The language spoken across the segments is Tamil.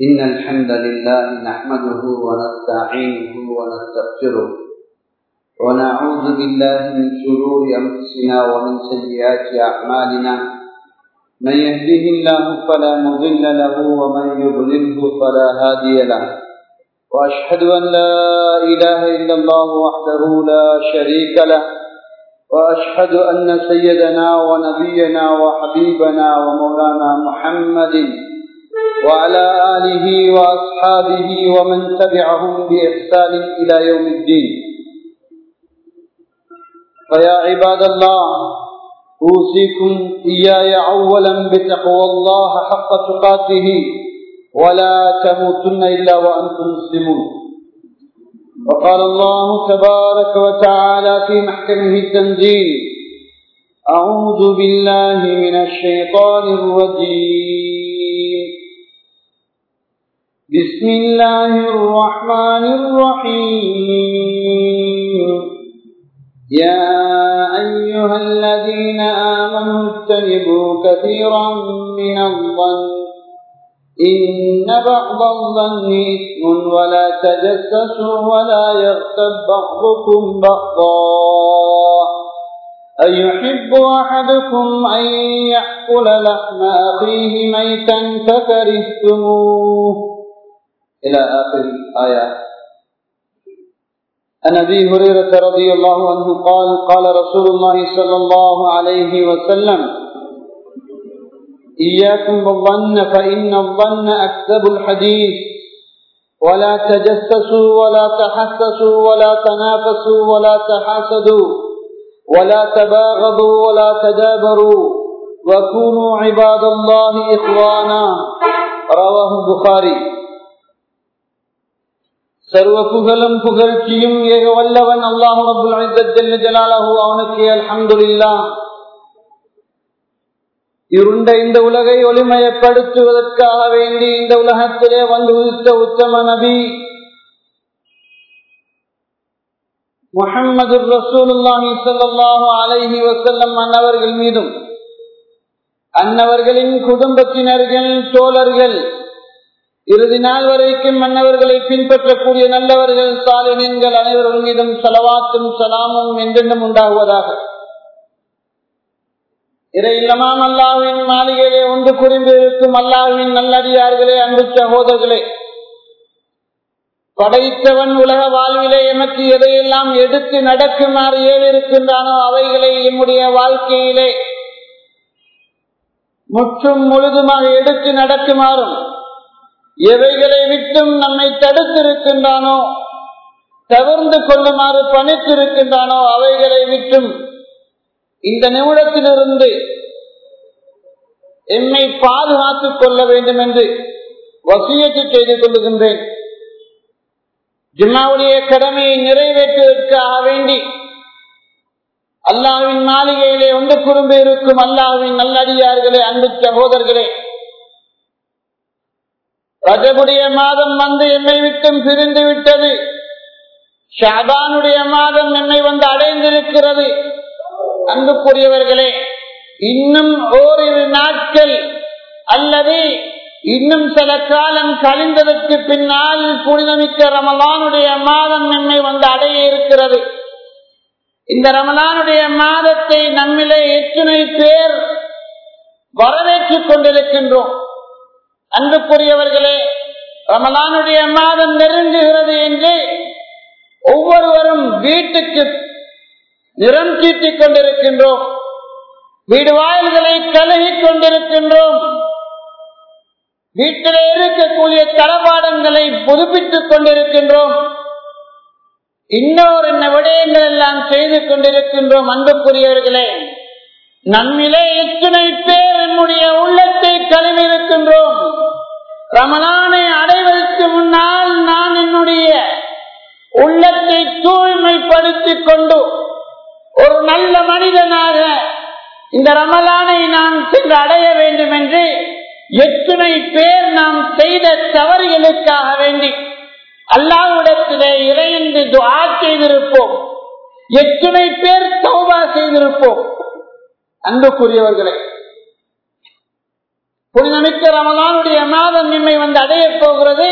إن الحمد لله نحمده ونستعينه ونستغفره ونعوذ بالله من شرور أنفسنا ومن سيئات أعمالنا من يهده الله فلا مضل له ومن يضلله فلا هادي له وأشهد أن لا إله إلا الله وحده لا شريك له وأشهد أن سيدنا ونبينا وحبيبنا ومولانا محمد وعلى آله وأصحابه ومن تبعهم بإحسان إلى يوم الدين فيا عباد الله أوصيكم إياي أولا بتقوى الله حق تقاته ولا تموتن إلا وأنتم مسلمون وقال الله تبارك وتعالى في محكمه التنزيل أعوذ بالله من الشيطان الرجيم بسم الله الرحمن الرحيم يا أيها الذين آمنوا اجتنبوا كثيرا من الظن إن بعض الظن إثم ولا تجسسوا ولا يغتب بعضكم بعضا أيحب أحدكم أن يأكل لحم أخيه ميتا فكرهتموه إلى آخر آية عن أبي هريرة رضي الله عنه قال قال رسول الله صلى الله عليه وسلم إياكم بالظن فإن الظن أكذب الحديث ولا تجسسوا ولا تحسسوا ولا تنافسوا ولا تحاسدوا ولا تباغضوا ولا تدابروا وكونوا عباد الله إخوانا رواه البخاري சர்வ புகழும் புகழ்ச்சியும் ஏக வல்லவன் அல்லாஹு ரபுல் ஜல்ல ஜலாலஹு அவனுக்கு அல்ஹம்துலில்லா இருண்ட இந்த உலகை ஒளிமயப்படுத்துவதற்காக வேண்டி இந்த உலகத்திலே வந்து உதித்த உத்தம நபி முகம்மது ரசூலுல்லாஹி ஸல்லல்லாஹு அலைஹி வஸல்லம் அன்னவர்கள் மீதும் அன்னவர்களின் குடும்பத்தினர்கள் தோழர்கள் இறுதி நாள் வரைக்கும் மன்னவர்களை பின்பற்றக்கூடிய நல்லவர்கள் சாலினின்கள் அனைவர்கள் மீதும் செலவாத்தும் சலாமும் என்றென்றும் உண்டாகுவதாக இறை இல்லமாம் அல்லாவின் மாளிகையிலே ஒன்று குறிந்து இருக்கும் அல்லாவின் நல்லடியார்களே அன்பு சகோதரர்களே படைத்தவன் உலக வாழ்விலே எமக்கு எதையெல்லாம் எடுத்து நடக்குமாறு ஏழு இருக்கின்றானோ அவைகளை எம்முடைய வாழ்க்கையிலே முற்றும் முழுதுமாக எடுத்து நடக்குமாறும் எவைகளை விட்டும் நம்மை தடுத்திருக்கின்றானோ தவிர்ந்து கொள்ளுமாறு பணித்திருக்கின்றானோ அவைகளை விட்டும் இந்த நிமிடத்திலிருந்து என்னை பாதுகாத்துக் கொள்ள வேண்டும் என்று வசியத்தை செய்து கொள்ளுகின்றேன் ஜிம்மாவுடைய கடமையை நிறைவேற்றுவதற்காக வேண்டி அல்லாவின் மாளிகையிலே ஒன்று குறும்பு இருக்கும் அல்லாவின் நல்லடியார்களே அன்பு சகோதரர்களே ரஜபுடைய மாதம் வந்து என்னை விட்டும் பிரிந்து விட்டது ஷாபானுடைய மாதம் என்னை வந்து அடைந்திருக்கிறது அன்புக்குரியவர்களே இன்னும் ஓரிரு நாட்கள் அல்லது இன்னும் சில காலம் கழிந்ததற்கு பின்னால் புனிதமிக்க ரமலானுடைய மாதம் நம்மை வந்து அடைய இருக்கிறது இந்த ரமலானுடைய மாதத்தை நம்மிலே எத்தனை பேர் வரவேற்றுக் கொண்டிருக்கின்றோம் அன்புக்குரியவர்களே ரமலானுடைய மாதம் நெருங்குகிறது என்று ஒவ்வொருவரும் வீட்டுக்கு நிறம் தீட்டிக் கொண்டிருக்கின்றோம் வீடு வாயில்களை கழுகிக் கொண்டிருக்கின்றோம் வீட்டிலே இருக்கக்கூடிய தளபாடங்களை புதுப்பித்துக் கொண்டிருக்கின்றோம் இன்னொரு விடயங்கள் எல்லாம் செய்து கொண்டிருக்கின்றோம் அன்புக்குரியவர்களே நம்மிலே எத்தனை பேர் என்னுடைய உள்ளத்தை கழுவிருக்கின்றோம் ரமலானை அடைவதற்கு முன்னால் நான் என்னுடைய உள்ளத்தை தூய்மைப்படுத்திக் கொண்டு ஒரு நல்ல மனிதனாக இந்த ரமலானை நான் சென்று அடைய வேண்டும் என்று எத்தனை பேர் நாம் செய்த தவறுகளுக்காக வேண்டி அல்லாவிடத்திலே இறைந்து துவா செய்திருப்போம் எத்தனை பேர் தௌபா செய்திருப்போம் அன்புக்குரியவர்களே புனிதமிக்க ரமலானுடைய மாதம் நம்மை வந்து அடைய போகிறது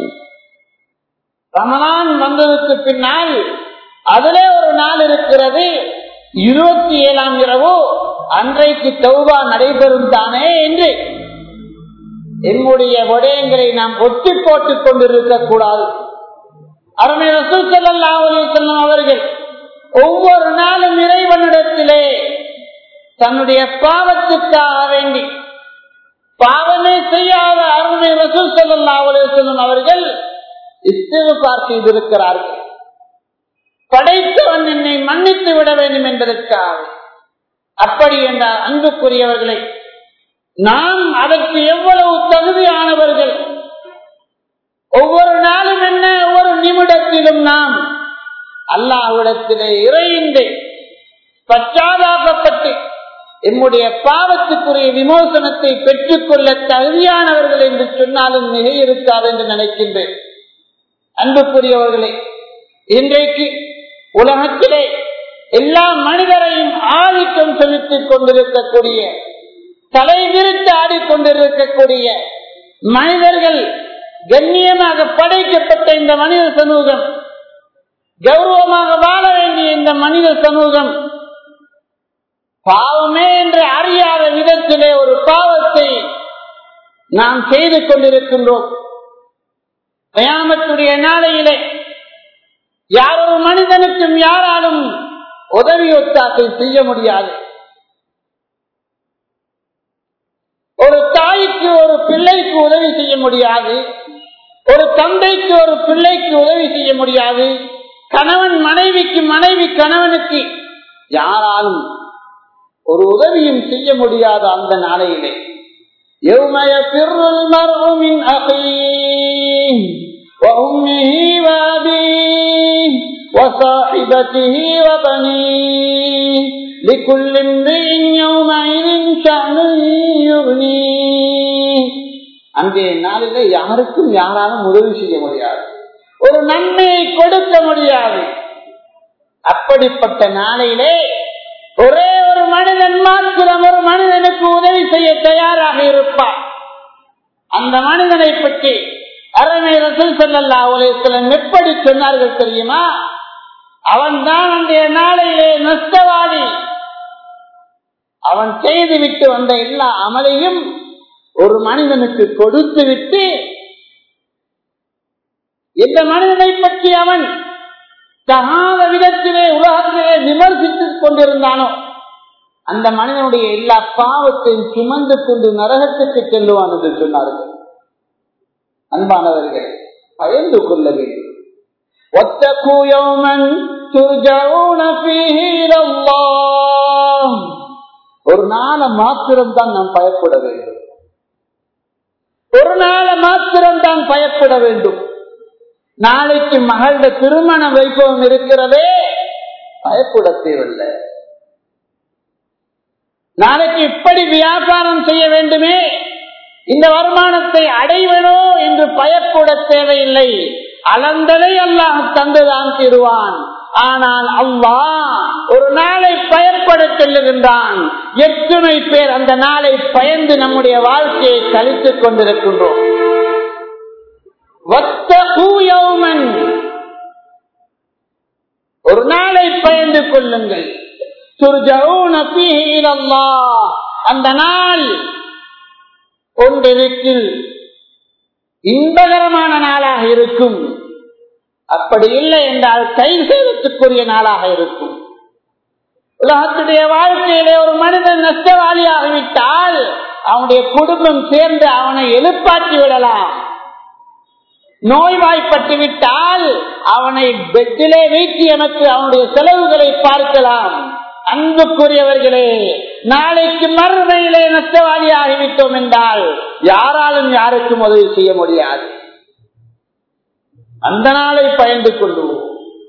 ரமலான் வந்ததுக்கு பின்னால் அதிலே ஒரு நாள் இருக்கிறது இருபத்தி ஏழாம் இரவு அன்றைக்கு தௌபா நடைபெறும் தானே என்று என்னுடைய விடயங்களை நாம் ஒட்டி போட்டுக் கொண்டிருக்க கூடாது அருமை ரசூல் ஸல்லல்லாஹு அலைஹி வஸல்லம் அவர்கள் ஒவ்வொரு நாளும் இறைவனிடத்திலே தன்னுடைய பாவத்துக்காக வேண்டி பாவமே செய்யாத அருமை ரசூல் ஸல்லல்லாஹு அலைஹி வஸல்லம் அவர்கள் இஸ்திஃபார் செய்திருக்கிறார்கள் படைத்தவன் என்னை மன்னித்து விட வேண்டும் என்பதற்காக அப்படி என்ற அன்புக்குரியவர்களை நாம் அதற்கு எவ்வளவு தகுதியானவர்கள் ஒவ்வொரு நாளும் என்ன ஒவ்வொரு நிமிடத்திலும் நாம் அல்லாஹ்விடத்திலே இறைந்து பச்சாதாபப்பட்டு என்னுடைய பாவத்துக்குரிய விமோசனத்தை பெற்றுக்கொள்ள தகுதியானவர்கள் என்று சொன்னாலும் மிக இருக்காது என்று நினைக்கின்றேன் அன்புக்குரியவர்களே இன்றைக்கு உலகத்திலே எல்லா மனிதரையும் ஆதிக்கம் செலுத்திக் கொண்டிருக்கக்கூடிய தலை விரித்து ஆடிக்கொண்டிருக்கக்கூடிய மனிதர்கள் கண்ணியமாக படைக்கப்பட்ட இந்த மனித சமூகம் கௌரவமாக வாழ வேண்டிய இந்த மனித சமூகம் பாவமே என்று அறியாத விதத்திலே ஒரு பாவத்தை நாம் செய்து கொண்டிருக்கின்றோம் கயாமத்துடைய நாளையிலே யாரொரு மனிதனுக்கும் யாராலும் உதவி ஒத்தாக்கை செய்ய முடியாது ஒரு தாய்க்கு ஒரு பிள்ளைக்கு உதவி செய்ய முடியாது ஒரு தந்தைக்கு ஒரு பிள்ளைக்கு உதவி செய்ய முடியாது கணவன் மனைவிக்கு மனைவி கணவனுக்கு யாராலும் ஒரு உதவியும் செய்ய முடியாத அந்த நாளையிலே يوم يفر المرء من أخيه وأمه وأبيه وصاحبته وبنيه لكل امرئ يومئذ شأن يغنيه அன்றைய நாளில் யாருக்கும் யாராலும் உதவி செய்ய முடியாது ஒரு நன்மையை கொடுக்க முடியாது அப்படிப்பட்ட நாளையிலே ஒரே ஒரு மனிதன் மாத்திரம் ஒரு மனிதனுக்கு உதவி செய்ய தயாராக இருப்பார் அந்த மனிதனை பற்றி அரணை ரசூல் செல்லல்லா உலகத்தில் எப்படி சொன்னார்கள் தெரியுமா அவன் தான் அன்றைய நாளையிலே நஷ்டவாதி அவன் செய்து விட்டு வந்த எல்லா அமலையும் ஒரு மனிதனுக்கு கொடுத்து விட்டு இந்த மனிதனை பற்றி அவன் தகாத விதத்திலே உலகத்திலே விமர்சித்துக் கொண்டிருந்தானோ அந்த மனிதனுடைய எல்லா பாவத்தையும் சுமந்து கொண்டு நரகத்துக்கு செல்லுவான் என்று சொன்னார்கள் அன்பானவர்கள் பயந்து கொள்ள வேண்டும் واتقوا يوما ترجعون فيه الى الله ஒரு நாளை மாத்திரம் தான் நாம் பயப்பட வேண்டும் ஒரு நாளை மாத்திரம் தான் பயப்பட வேண்டும் நாளைக்கு மகள திருமண வைபவம் இருக்கிறதே பயப்பட தேவையில்லை நாளைக்கு இப்படி வியாபாரம் செய்ய வேண்டுமே இந்த வருமானத்தை அடைவனோ என்று பயப்பட தேவையில்லை அளந்ததை அல்லாஹ் தந்துதான் தருவான் ஆனால் அவ்வா ஒரு நாளை பயப்பட செல்லுகின்றான் எத்தனை பேர் அந்த நாளை பயந்து நம்முடைய வாழ்க்கையை கழித்துக் கொண்டிருக்கின்றோம் ஒரு நாளை பயந்து கொள்ளுங்கள் அந்த நாள் ஒன்றிருக்கில் இன்பகரமான நாளாக இருக்கும் அப்படி இல்லை என்றால் கை சேதத்துக்குரிய நாளாக இருக்கும் உலகத்துடைய வாழ்க்கையிலே ஒரு மனிதன் நஷ்டவாளியாகிவிட்டால் அவனுடைய குடும்பம் சேர்ந்து அவனை எழுப்பாற்றி விடலாம் நோய்வாய்ப்பட்டு விட்டால் அவனை பெட்டிலே வைத்து எனக்கு அவனுடைய செலவுகளை பார்க்கலாம் அன்புக்குரியவர்களே நாளைக்கு மறுமையிலே நஷ்டவாதி ஆகிவிட்டோம் என்றால் யாராலும் யாருக்கும் உதவி செய்ய முடியாது அந்த நாளை பயந்து கொள்வோம்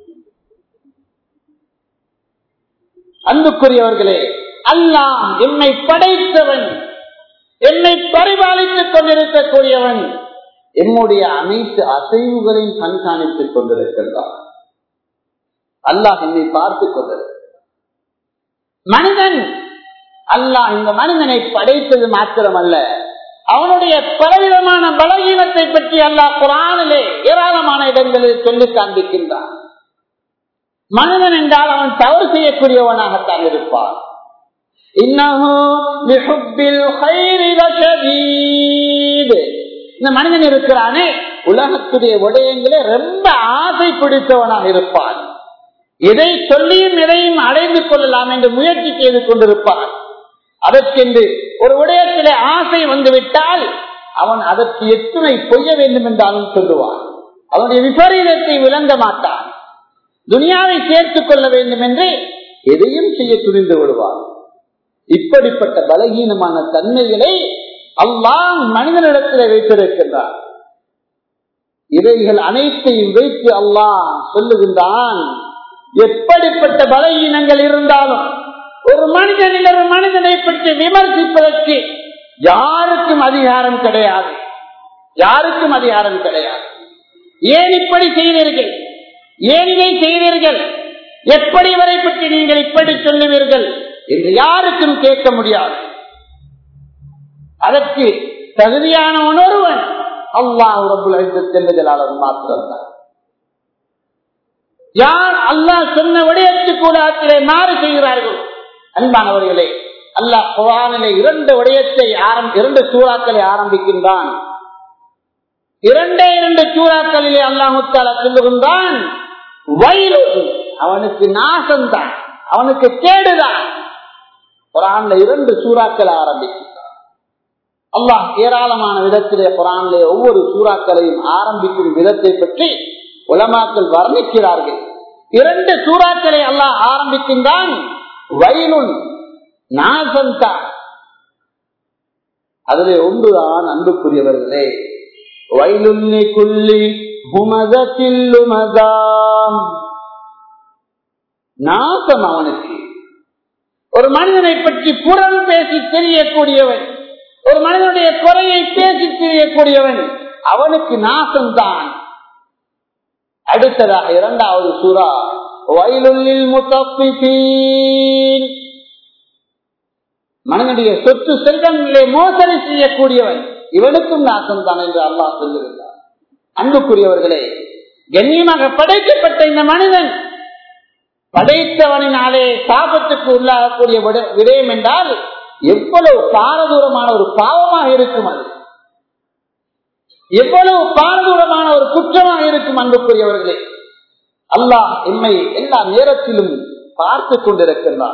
அன்புக்குரியவர்களே அல்லாம் என்னை படைத்தவன் என்னை பரிபாலித்துக் கொண்டிருக்கக்கூடியவன் என்னுடைய அனைத்து அசைவுகளையும் கண்காணித்துக் கொண்டிருக்கின்றான் அல்லாஹ் என்னை பார்த்துக் கொண்டிருக்க மனிதன் அல்லாஹ் இந்த மனிதனை படைத்தது மாத்திரமல்ல அவனுடைய பலவிதமான பலகீனத்தை பற்றி அல்லாஹ் குரானிலே ஏராளமான இடங்களில் சொல்லி காண்பிக்கின்றான் மனிதன் என்றால் அவன் தவறு செய்யக்கூடியவனாகத்தான் இருப்பான் இந்த மனிதன் இருக்கிறானே உலகத்துடைய விடயங்களே ரொம்ப ஆசை பிடித்தவனாக இருப்பான் எதை சொல்லியும் எதையும் அடைந்து கொள்ளலாம் என்று முயற்சி செய்து கொண்டிருப்பான் அதற்கென்று ஒரு விடயத்திலே ஆசை வந்துவிட்டால் அவன் அதற்கு எத்தனை பொய்ய வேண்டும் என்றாலும் சொல்லுவான் அவனுடைய விபரீதத்தை விளங்க மாட்டான் துனியாவை சேர்த்துக் கொள்ள வேண்டும் என்று எதையும் செய்ய துணிந்து விடுவான் இப்படிப்பட்ட பலகீனமான தன்மைகளை அல்லாஹ் மனிதனிடத்தில் வைத்திருக்கின்றார் இவைகள் அனைத்தையும் வைத்து அல்லாஹ் சொல்லுகின்றான் எப்படிப்பட்ட பலகீனங்கள் இருந்தாலும் ஒரு மனிதன் ஒரு மனிதனை பற்றி விமர்சிப்பதற்கு யாருக்கும் அதிகாரம் கிடையாது யாருக்கும் அதிகாரம் கிடையாது ஏன் இப்படி செய்தீர்கள் ஏன் இதை செய்தீர்கள் எப்படி இவரை பற்றி நீங்கள் இப்படி சொல்லுவீர்கள் என்று யாருக்கும் கேட்க முடியாது அதற்கு தகுதியான உணர்வன் அல்லாஹ் ரபுல் செல்லுதலாளர் மாத்திரம்தான் யார் அல்லாஹ் சொன்ன விடயத்து கூடத்திலே மாறு செய்கிறார்கள் அன்பானவர்களே அல்லாஹ் குரானிலே இரண்டு விடயத்தை ஆரம்பி இரண்டு சூறாக்களை ஆரம்பிக்கின்றான் இரண்டே இரண்டு சூறாக்களிலே அல்லாஹுத்தாலா சொல்லுகின்றான் வயிறு அவனுக்கு நாசம்தான் அவனுக்கு கேடுதான் குரான்ல இரண்டு சூறாக்களை ஆரம்பிக்கின்றான் அல்லாஹ் ஏராளமான விதத்திலே குரானிலே ஒவ்வொரு சூறாக்களையும் ஆரம்பிக்கும் விதத்தை பற்றி உலமாக்கள் வர்ணிக்கிறார்கள் இரண்டு சூறாக்களை அல்லாஹ் ஆரம்பிக்கின்றான் வயலுன் நாசந்தான் அதிலே ஒன்றுதான் அன்புக்குரியவர்களே வயலுன்னி குள்ளி உமதத்தில்லுமதாம் நாசம் அவனுக்கு ஒரு மனிதனை பற்றி புறம் பேசி தெரியக்கூடியவன் ஒரு மனிதனுடைய குறையை பேசி தெரியக்கூடியவன் அவனுக்கு நாசம்தான் அடுத்ததாக இரண்டாவது சூறா வயலுள்ளில் முத்தப்பின் மனிதனுடைய சொத்து செல்வங்களிலே மோசடி செய்யக்கூடியவன் இவனுக்கும் நாசம் தான் என்று அல்லாஹ் சொல்லுகிறார் அன்புக்குரியவர்களே கண்ணியமாக படைக்கப்பட்ட இந்த மனிதன் படைத்தவனினாலே சாபத்துக்கு உள்ளாகக்கூடிய விடயம் என்றால் எவ்வளவு பாரதூரமான ஒரு பாவமாக இருக்கும் அது எவ்வளவு பாரதூரமான ஒரு குற்றமாக இருக்கும் அன்புக்குரியவர்களே அல்லாஹ் எம்மை எல்லா நேரத்திலும் பார்த்து கொண்டிருக்கின்றான்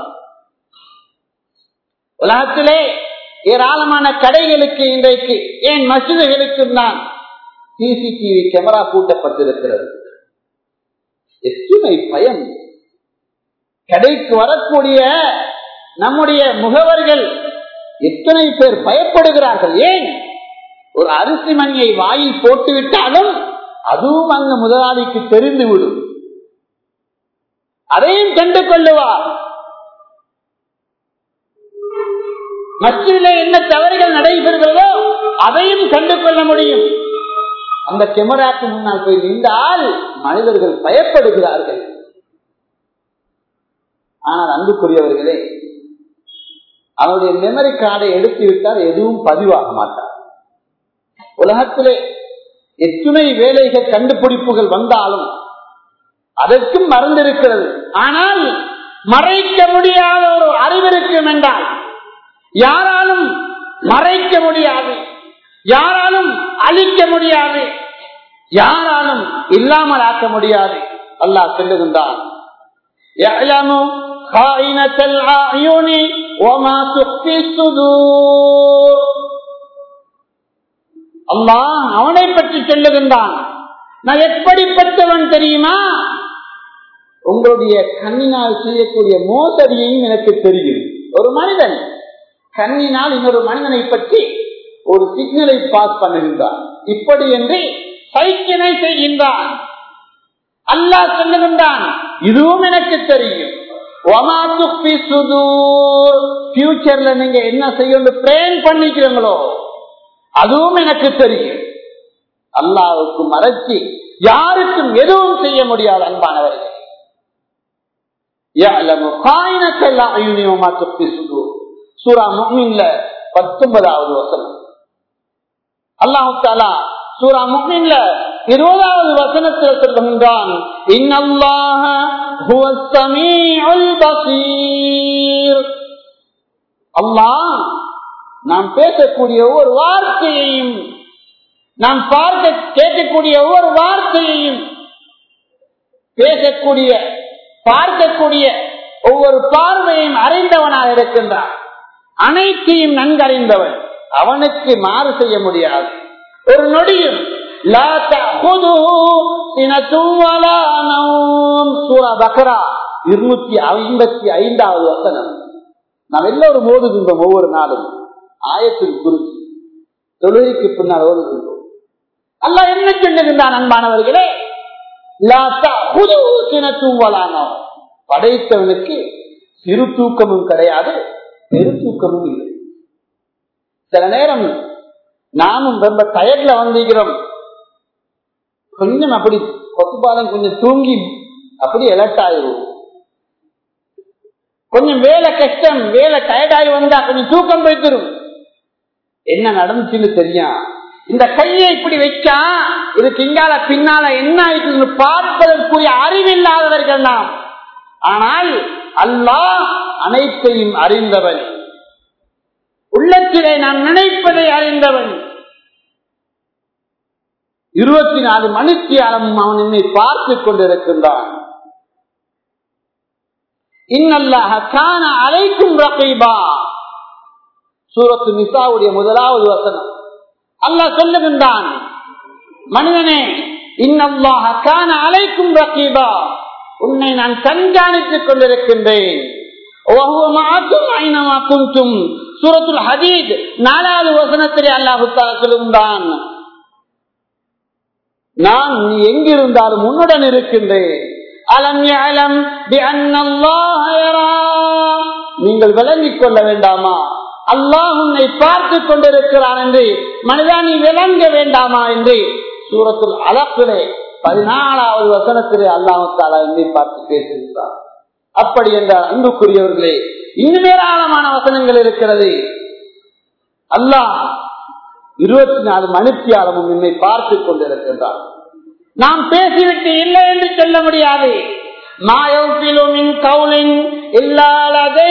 உலகத்திலே ஏராளமான கடைகளுக்கு இன்றைக்கு ஏன் மசிதர்களுக்கு தான் சிசிடிவி கேமரா பூட்டப்பட்டிருக்கிறது எத்தனை பயம் கடைக்கு வரக்கூடிய நம்முடைய முகவர்கள் எத்தனை பேர் பயப்படுகிறார்கள் ஏன் ஒரு அரிசி மணியை வாயில் போட்டு விட்டாலும் அதுவும் அங்கு முதலாளிக்கு தெரிந்துவிடும் அதையும் கண்டு கொள்ளுவார் மச்சிலே என்ன தவறுகள் நடைபெறுகிறதோ அதையும் கண்டு கொள்ள முடியும் அந்த கெமராக்கு முன்னால் போய் நின்றால் மனிதர்கள் பயப்படுகிறார்கள் ஆனால் அன்புக்குரியவர்களே அவருடைய மெமரி கார்டை எடுத்து விட்டால் எதுவும் பதிவாக மாட்டார் உலகத்திலே எத்துணை வேலைகள் கண்டுபிடிப்புகள் வந்தாலும் அதற்கும் மறந்திருக்கிறது ஆனால் மறைக்க முடியாத ஒரு அறிவிருக்கும் என்றால் யாராலும் மறைக்க முடியாது யாராலும் அழிக்க முடியாது யாராலும் இல்லாமல் ஆக்க முடியாது அல்லாஹ் சொல்லுகின்றான் يعلم خائنة الأعين وما تخفي الصدور அல்லாஹ் அவனை பற்றி சொல்லுகின்றான் நான் எப்படிப்பட்டவன் தெரியுமா உங்களுடைய கண்ணினால் செய்யக்கூடிய மோசடியையும் எனக்கு தெரியும் ஒரு மனிதன் கண்ணினால் இன்னொரு மனிதனை பற்றி ஒரு சிக்னலை பாஸ் பண்ணுகின்றான் இப்படி என்று சைக்கினை செய்கின்றான் அல்லாஹ் சொல்லுகின்றான் இதுவும் எனக்கு தெரியும் பியூச்சர்ல நீங்க என்ன செய்யணும் பிளான் பண்ணிக்கிறீங்களோ அதுவும் எனக்கு தெரியும் அல்லாவுக்கு மறைச்சி யாருக்கும் எதுவும் செய்ய முடியாது அன்பானவர்கள் சூரா முஹ்மின்ல பத்தொன்பதாவது வசனம் அல்லாஹு தாலா சூரா முக்மின்ல இருபதாவது வசனத்தில் சொல்லுகின்றான் இன்னல்லாஹ ஹுவஸ் ஸமீஉல் பஸீர் அல்லாஹ் நாம் பேசக்கூடிய ஒவ்வொரு வார்த்தையையும் நாம் பார்க்க கேட்கக்கூடிய ஒவ்வொரு வார்த்தையையும் பேசக்கூடிய பார்க்கக்கூடிய ஒவ்வொரு பார்வையும் அறிந்தவனாக இருக்கின்றான் அனைத்தையும் நன்கறிந்தவன் அவனுக்கு மாறு செய்ய முடியாது ஒரு நொடியும் லா தஅخذஹு சினத்தும் வலா நௌம். சூரா பக்ரா இருநூத்தி ஐம்பத்தி ஐந்தாவது வசனம் நாம் எல்லோரும் ஓதுகின்றோம் ஒவ்வொரு நாளும் ஆயத்தில் குறித்து தொழுகைக்கு பின்னால் ஓதுகின்றோம் அல்லாஹ் என்ன சொல்லுகின்றான் அன்பானவர்களே லா தஅخذஹு சினத்தும் வலா நௌம். படைத்தவனுக்கு சிறு தூக்கமும் கிடையாது பெரு தூக்கமும் இல்லை சில நேரம் நாமும் ரொம்ப டயர்ட்ல வந்திருக்கிறோம் கொஞ்சம் அப்படி கொத்துப்பாலம் கொஞ்சம் தூங்கி அப்படி எலர்ட் ஆயிரும் கொஞ்சம் வேலை கஷ்டம் வேலை டயர்டாகி வந்தா கொஞ்சம் தூக்கம் போய்த்திரும் என்ன நடந்துச்சுன்னு தெரியும் இந்த கையை இப்படி வச்சா இதுக்கு இங்கால பின்னால என்ன ஆயிட்டு பார்ப்பதற்குரிய அறிவில்லாதவர்கள் நாம் ஆனால் அல்லாஹ் அனைத்தையும் அறிந்தவன் உள்ளத்திலே நான் நினைப்பதை அறிந்தவன் இருபத்தி நாலு மணித்தியாலமும் அவன் என்னை பார்த்துக் கொண்டிருக்கின்றான் இன்னல்லாக காண அழைக்கும் ரகீபா சூரத்து நிசாவுடைய முதலாவது வசனம் அல்லாஹ் சொல்லுகின்றான் மனிதனே இன்னல்லாக காண அழைக்கும் ரகீபா உன்னை நான் கண்காணித்துக் கொண்டிருக்கின்றேன் وهو معكم أينما كنتم سورة الحديد நாலாவது வசனத்திலே அல்லாஹ் சொல்லுகின்றான் நான் நீ எங்கிருந்தாலும் உன்னுடன் இருக்கின்றேன் அலம் அலம் நீங்கள் விளங்கிக் கொள்ள வேண்டாமா அல்லாஹ் உன்னை பார்த்து கொண்டிருக்கிறான் என்று மனிதா நீ விளங்க வேண்டாமா என்று சூரத்துல் அலப்பிலே பதினாலாவது வசனத்திலே அல்லாஹாலா என்னை பார்த்து பேசுகிறார் அப்படி என்றால் அன்புக்குரியவர்களே இன்னும் ஏராளமான வசனங்கள் இருக்கிறது அல்லாஹ் இருபத்தி நாலு மணித்தியாலமும் என்னை பார்த்துக் கொண்டிருக்கின்றார் நாம் பேசிவிட்டு இல்லை என்று சொல்ல முடியாது மாயப்பிலுமின் கவுலின் இல்லாததை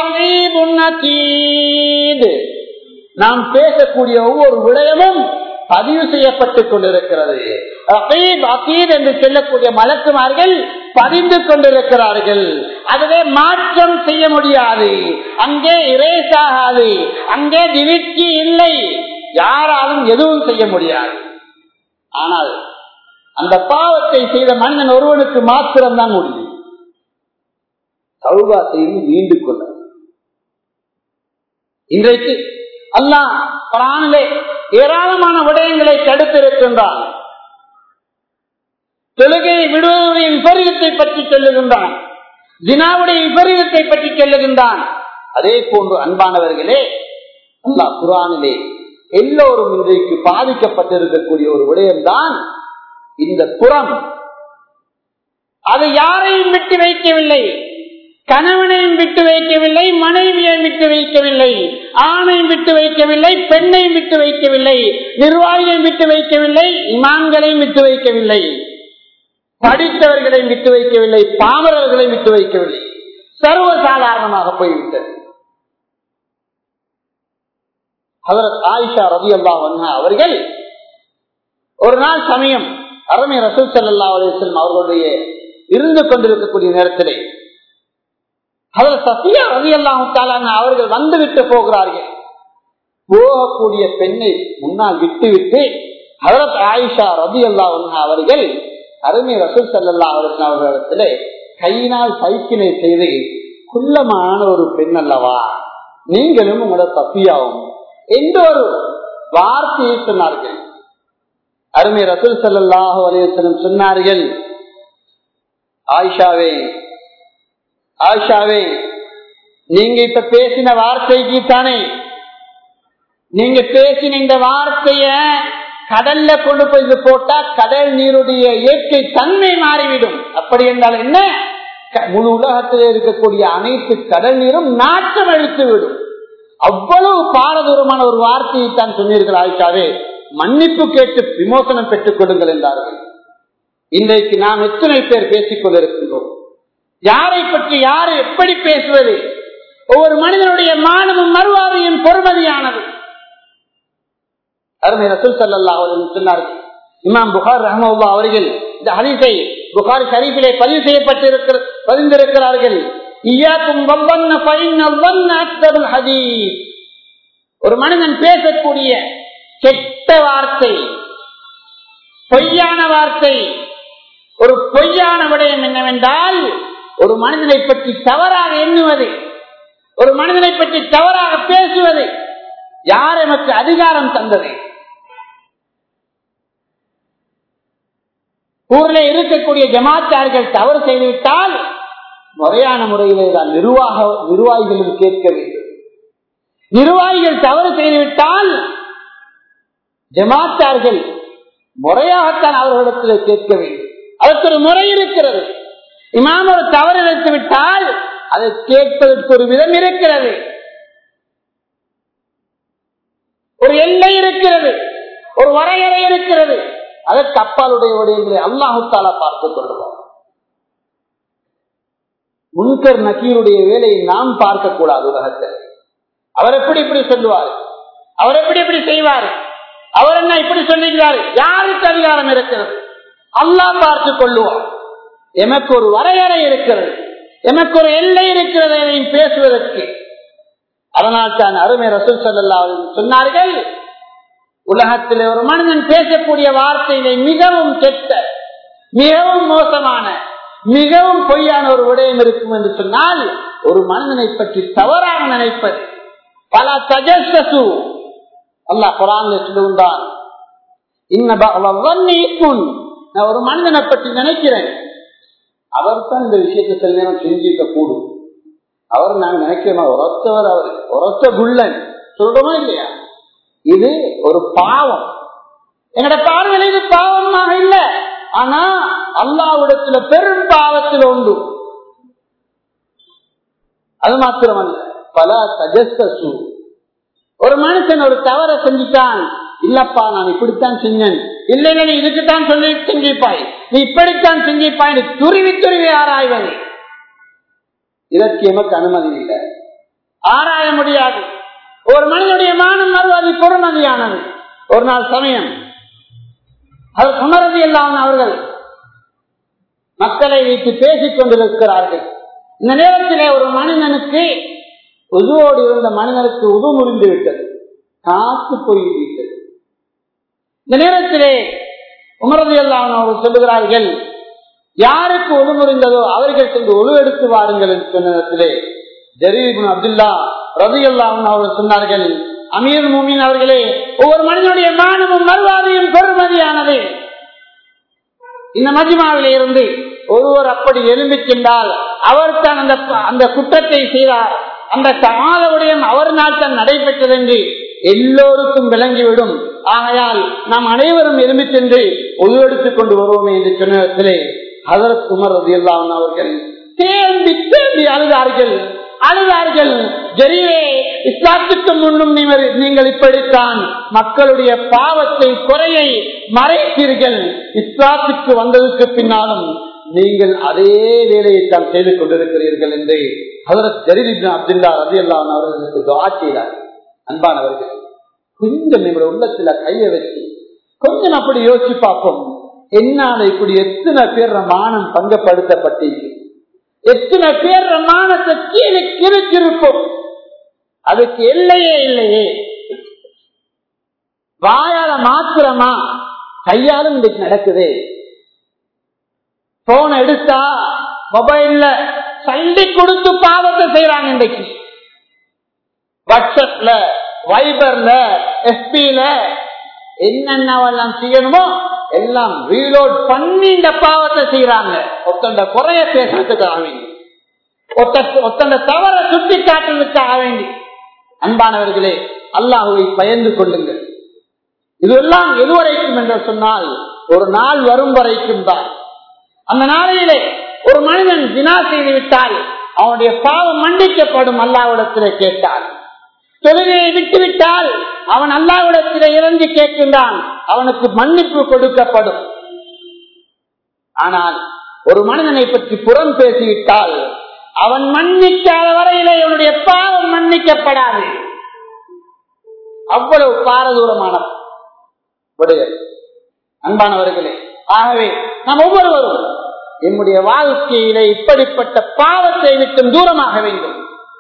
நாம் பேசக்கூடிய ஒவ்வொரு விடயமும் பதிவு செய்யப்பட்டுக் கொண்டிருக்கிறது ரகீப் அகீத் என்று சொல்லக்கூடிய மலக்குமார்கள் பதிந்து கொண்டிருக்கிறார்கள் அதுவே மாற்றம் செய்ய முடியாது அங்கே இரேஸ் ஆகாது அங்கே திவிட்சி இல்லை யாராலும் எதுவும் செய்ய முடியாது ஆனால் அந்த பாவத்தை செய்த மனிதன் ஒருவனுக்கு மாத்திரம்தான் முடியும் சௌபா செய்து மீண்டு கொள்ள இன்றைக்கு அல்லாஹ் பிராணிலே ஏராளமான விடயங்களை தடுத்திருக்கின்றான் தொழுகையை விடுவதுடைய விபரீதத்தை பற்றி சொல்லுகின்றான் தினாவுடைய விபரீதத்தை பற்றி சொல்லுகின்றான் அதே போன்று அன்பானவர்களே அல்லாஹ் குரானிலே எல்லோரும் இன்றைக்கு பாதிக்கப்பட்டிருக்கக்கூடிய ஒரு விடயம்தான் இந்த புறம் அது யாரையும் விட்டு வைக்கவில்லை கணவனையும் விட்டு வைக்கவில்லை மனைவியையும் விட்டு வைக்கவில்லை ஆணையும் விட்டு வைக்கவில்லை பெண்ணையும் விட்டு வைக்கவில்லை நிர்வாகியையும் விட்டு வைக்கவில்லை இமான்களையும் விட்டு வைக்கவில்லை படித்தவர்களையும் விட்டு வைக்கவில்லை பாமரர்களையும் விட்டு வைக்கவில்லை சர்வசாதாரணமாக போய்விட்டது ஹதரத் ஆயிஷா ரவி அல்லா அவர்கள் ஒரு நாள் சமயம் அருமை ரசூல் சல்லா அலிஸ்லம் அவர்களுடைய இருந்து கொண்டிருக்கக்கூடிய நேரத்திலே அதில் சசியா ரவி அல்லாஹாலான அவர்கள் வந்துவிட்டு போகிறார்கள் போகக்கூடிய பெண்ணை முன்னால் விட்டுவிட்டு ஹதரத் ஆயிஷா ரபி அல்லா அவர்கள் அருமை ரசூல் சல்லா அலிஸ்லாம் அவர்களிடத்திலே கையினால் சைக்கிளை செய்து குள்ளமான ஒரு பெண் அல்லவா நீங்களும் உங்களோட சசியாவும் எந்த ஒரு வார்த்தையை சொன்னார்கள் அருமை ரசூல் சல்லாஹு அலையம் சொன்னார்கள் ஆயிஷாவே ஆயிஷாவே நீங்க இப்ப பேசின வார்த்தைக்கு தானே நீங்க பேசின இந்த வார்த்தைய கடல்ல கொண்டு போய் போட்டா கடல் நீருடைய இயற்கை தன்மை மாறிவிடும் அப்படி என்றால் என்ன முழு உலகத்தில் இருக்கக்கூடிய அனைத்து கடல் நீரும் நாட்டம் அழித்து விடும் அவ்வளவு பாரதூரமான ஒரு வார்த்தையை தான் சொன்னீர்கள் ஆயிஷாவே மன்னிப்பு கேட்டு விமோசனம் பெற்றுக் கொள்ளுங்கள் என்றார்கள் இன்றைக்கு நாம் எத்தனை பேர் பேசிக் கொண்டிருக்கின்றோம் யாரை பற்றி யாரு எப்படி பேசுவது ஒவ்வொரு மனிதனுடைய மானமும் மறுவாதையும் பொறுமதியானது அருமை ரசூல் சல்லா அவர்கள் சொன்னார்கள் இமாம் புகார் ரஹமுல்லா அவர்கள் இந்த ஹதீஸை புகார் ஷரீஃபிலே பதிவு செய்யப்பட்டிருக்கிற பதிந்திருக்கிறார்கள் ஒரு மனிதன் பேசக்கூடிய கெட்ட வார்த்தை பொய்யான வார்த்தை ஒரு பொய்யான விடயம் என்னவென்றால் ஒரு மனிதனை பற்றி தவறாக எண்ணுவது ஒரு மனிதனை பற்றி தவறாக பேசுவது யார் எமக்கு அதிகாரம் தந்தது ஊரில் இருக்கக்கூடிய ஜமாத்தார்கள் தவறு செய்துவிட்டால் முறையான முறையிலே தான் நிர்வாக நிர்வாகிகளும் கேட்க வேண்டும் நிர்வாகிகள் தவறு செய்துவிட்டால் ஜமாத்தார்கள் முறையாகத்தான் அவர்களிடத்தில் கேட்க வேண்டும் அதற்கு ஒரு முறை இருக்கிறது இமாம் ஒரு தவறு இழைத்து விட்டால் அதை கேட்பதற்கு ஒரு விதம் இருக்கிறது ஒரு எல்லை இருக்கிறது ஒரு வரையறை இருக்கிறது அதற்கு அப்பாலுடைய விடயங்களை அல்லாஹுத்தாலா பார்த்துக் கொள்ளுவோம் முன்கர் நக்கீருடைய வேலையை நாம் பார்க்க கூடாது உலகத்தில் அவர் எப்படி இப்படி சொல்லுவார் அவர் எப்படி இப்படி செய்வார் அவர் என்ன இப்படி சொல்லுகிறார் யாருக்கு அதிகாரம் இருக்கிறது அல்லாஹ் பார்த்து கொள்ளுவார் எமக்கு ஒரு வரையறை இருக்கிறது எமக்கு ஒரு எல்லை இருக்கிறது எதையும் பேசுவதற்கு அதனால் தான் அருமை ரசூல் சல்லா சொன்னார்கள் உலகத்தில் ஒரு மனிதன் பேசக்கூடிய வார்த்தையிலே மிகவும் கெட்ட மிகவும் மோசமான மிகவும் பொய்யான ஒரு விடயம் இருக்கும் என்று சொன்னால் ஒரு மனிதனை பற்றி தவறாக நினைப்பது பல தஜசு அல்லா குரான் சொல்லுகின்றான் நான் ஒரு மனிதனை பற்றி நினைக்கிறேன் அவர் தான் இந்த விஷயத்தை சில நேரம் செஞ்சிருக்க கூடும் அவர் நாங்க நினைக்கிறோம் உரத்தவர் அவர் உரத்த குள்ளன் சொல்றோமா இல்லையா இது ஒரு பாவம் எங்கட பார்வையில் இது பாவமாக இல்லை ஆனா அல்லாவிடத்துல பெரும் பாவத்தில் உண்டு அது மாத்திரமல்ல பல சஜஸ்து ஒரு மனுஷன் ஒரு தவறை செஞ்சுட்டான் இல்லப்பா நான் இப்படித்தான் செஞ்சேன் இல்லை நீ இதுக்குத்தான் சொல்லி செஞ்சிப்பாய் நீ இப்படித்தான் செஞ்சிப்பாய் துருவி துருவி ஆராய்வது இதற்கு எமக்கு அனுமதி இல்லை ஆராய முடியாது ஒரு மனிதனுடைய மானம் மறுவாதி பொறுமதியானது ஒரு நாள் சமயம் அது குமரதி இல்லாமல் அவர்கள் மக்களை வைத்து பேசிக் கொண்டிருக்கிறார்கள் இந்த நேரத்திலே ஒரு மனிதனுக்கு உதுவோடு இருந்த மனிதனுக்கு உது முறிந்து விட்டது காத்து போய்விட்டது இந்த நேரத்திலே உமரதி எல்லாம் அவர்கள் சொல்லுகிறார்கள் யாருக்கு ஒழு முறிந்ததோ அவர்கள் சென்று ஒழு எடுத்து வாருங்கள் என்று சொன்ன நேரத்திலே ஜரீபின் அப்துல்லா ரவி அல்லாவும் அவர்கள் சொன்னார்கள் அமீர் மூமின் அவர்களே ஒவ்வொரு மனிதனுடைய மானமும் மறுவாதையும் பெருமதியானது இந்த மஜ்மாவில இருந்து ஒருவர் அப்படி எழும்பி சென்றால் அவர் தான் அந்த அந்த குற்றத்தை செய்தார் அந்த காலவுடையம் அவர் நாள் தான் நடைபெற்றது என்று எல்லோருக்கும் விளங்கிவிடும் ஆகையால் நாம் அனைவரும் எழும்பி சென்று ஒழுவெடுத்துக் கொண்டு வருவோமே என்று சொன்னதிலே அதற்கு உமர் ரதி அவர்கள் தேம்பி தேம்பி அழுதார்கள் அழுதார்கள் ஜெரியே இஸ்லாத்துக்கு முன்னும் நீங்கள் இப்படித்தான் மக்களுடைய பாவத்தை குறையை மறைத்தீர்கள் இஸ்லாத்துக்கு வந்ததுக்கு பின்னாலும் நீங்கள் அதே வேலையை தான் செய்து கொண்டிருக்கிறீர்கள் என்று அதற்கு ஜரீல் அப்துல்லா ரதி அல்லான் அவர்களுக்கு துவா செய்தார் அன்பானவர்கள் கொஞ்சம் நம்முடைய உள்ளத்துல கைய வச்சு கொஞ்சம் அப்படி யோசிச்சு பார்ப்போம் என்னால இப்படி எத்தனை பேர் மானம் பங்கப்படுத்தப்பட்டீங்க எத்தனை பேர் மானத்தை கீழே கிழிச்சிருப்போம் அதுக்கு எல்லையே இல்லையே வாயால மாத்திரமா கையாலும் இன்றைக்கு நடக்குது போன் எடுத்தா மொபைல்ல சண்டி கொடுத்து பாவத்தை செய்யறாங்க இன்றைக்கு வாட்ஸ்அப்ல வைபர்ல எஸ்பில என்னென்னவெல்லாம் செய்யணுமோ எல்லாம் ரீலோட் பண்ணி இந்த பாவத்தை செய்யறாங்க ஒத்தண்ட குறைய பேசுறதுக்காக வேண்டி ஒத்தண்ட தவற சுட்டி காட்டுறதுக்காக வேண்டி அன்பானவர்களே அல்லாஹுவை பயந்து கொள்ளுங்கள் இதெல்லாம் எதுவரைக்கும் என்று சொன்னால் ஒரு நாள் வரும் வரைக்கும் தான் அந்த நாளையிலே ஒரு மனிதன் தினா செய்து விட்டால் அவனுடைய பாவம் மன்னிக்கப்படும் அல்லாவிடத்திலே கேட்டால் தொழுகையை விட்டுவிட்டால் அவன் அல்லாவிடத்தில் இறங்கி கேட்கின்றான் அவனுக்கு மன்னிப்பு கொடுக்கப்படும் ஆனால் ஒரு மனிதனை பற்றி புறம் பேசிவிட்டால் அவன் மன்னிக்காத வரையிலே அவனுடைய பாவம் மன்னிக்கப்படாது அவ்வளவு பாரதூரமான விடுதல் அன்பானவர்களே ஆகவே நாம் ஒவ்வொருவரும் என்னுடைய வாழ்க்கையிலே இப்படிப்பட்ட பாவத்தை விட்டு தூரமாக வேண்டும்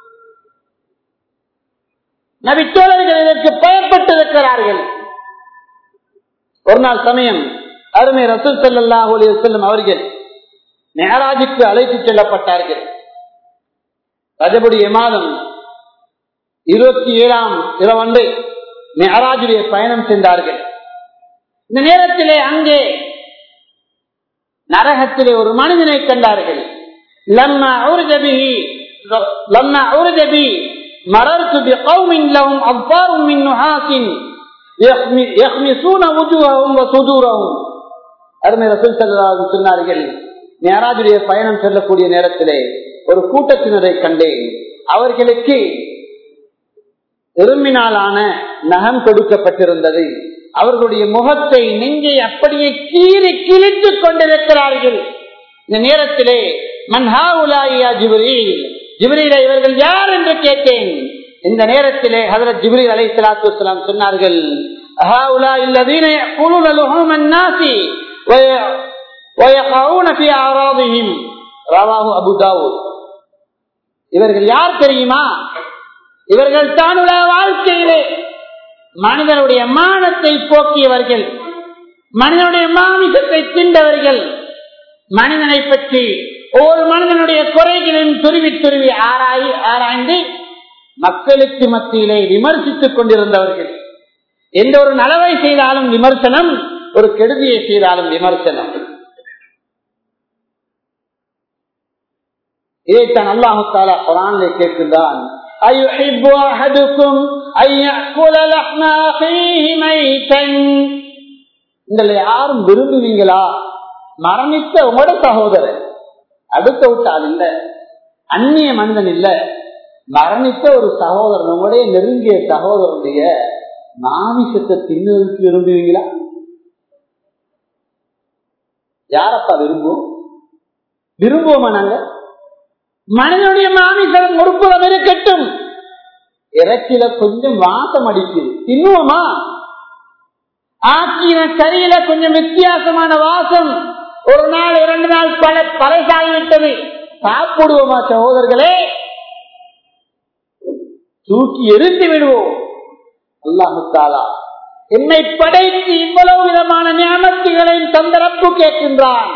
நபித்தோழர்கள் இதற்கு பயப்பட்டிருக்கிறார்கள் ஒரு நாள் சமயம் அருமை ரசூல் சல்லாஹூ செல்லும் அவர்கள் மேராஜுக்கு அழைத்து செல்லப்பட்டார்கள் ரஜபுடைய மாதம் இருபத்தி ஏழாம் இரவன்று மேராஜுடைய பயணம் சென்றார்கள் இந்த நேரத்திலே அங்கே நரகத்திலே ஒரு மனிதனை கண்டார்கள் லம்மா அவுர்ஜபிஹி லம்மா அவுர்ஜபி مررت بقوم لهم أظفار من نحاس يخمسون وجوههم وصدورهم அருமை ரசூல் சல்லாஹு சொன்னார்கள் மேராஜுடைய பயணம் செல்லக்கூடிய நேரத்திலே ஒரு கூட்டத்தினரை கண்டேன் அவர்களுக்கு எறும்பினாலான நகம் கொடுக்கப்பட்டிருந்தது அவர்களுடைய முகத்தை நெஞ்சை அப்படியே கீறி கிழித்துக் கொண்டிருக்கிறார்கள் இந்த நேரத்திலே மன்ஹா உலாயியா ஜிபுரீல் ஜிப்ரீல இவர்கள் யார் என்று கேட்டேன் இந்த நேரத்திலே ஹதரத் ஜிப்ரீல் அலை சலாத்து வலாம் சொன்னார்கள் இவர்கள் யார் தெரியுமா இவர்கள் தானுடைய வாழ்க்கையிலே மனிதனுடைய மானத்தை போக்கியவர்கள் மனிதனுடைய மாமிசத்தை திண்டவர்கள் மனிதனை பற்றி ஒவ்வொரு மனிதனுடைய குறைகளையும் துருவி துருவி ஆராய் ஆராய்ந்து மக்களுக்கு மத்தியிலே விமர்சித்துக் கொண்டிருந்தவர்கள் எந்த ஒரு நலவை செய்தாலும் விமர்சனம் ஒரு கெடுதியை செய்தாலும் விமர்சனம் இதைத்தான் அல்லாஹு தாலா குரானிலே கேட்கின்றான் உங்களை யாரும் விரும்புவீங்களா மரணித்த உங்களோட சகோதரன் அடுத்த விட்டால் இல்ல அந்நிய மனிதன் இல்ல மரணித்த ஒரு சகோதரன் உங்களுடைய நெருங்கிய சகோதரனுடைய மாமிசத்தை தின்னுவதற்கு விரும்புவீங்களா யாரப்பா விரும்புவோம் விரும்புவோமா நாங்க மனிதனுடைய மாமிசம் ஒரு புறம் இருக்கட்டும் இறைச்சியில கொஞ்சம் வாசம் அடிக்குது தின்னுவோமா ஆக்கின கரியில கொஞ்சம் வித்தியாசமான வாசம் ஒரு நாள் இரண்டு நாள் பல பழசாகிவிட்டது சாப்பிடுவோமா சகோதரர்களே தூக்கி எரிந்து விடுவோம் அல்லாஹாலா என்னை படைத்து இவ்வளவு விதமான ஞாபகங்களையும் தந்தரப்பு கேட்கின்றான்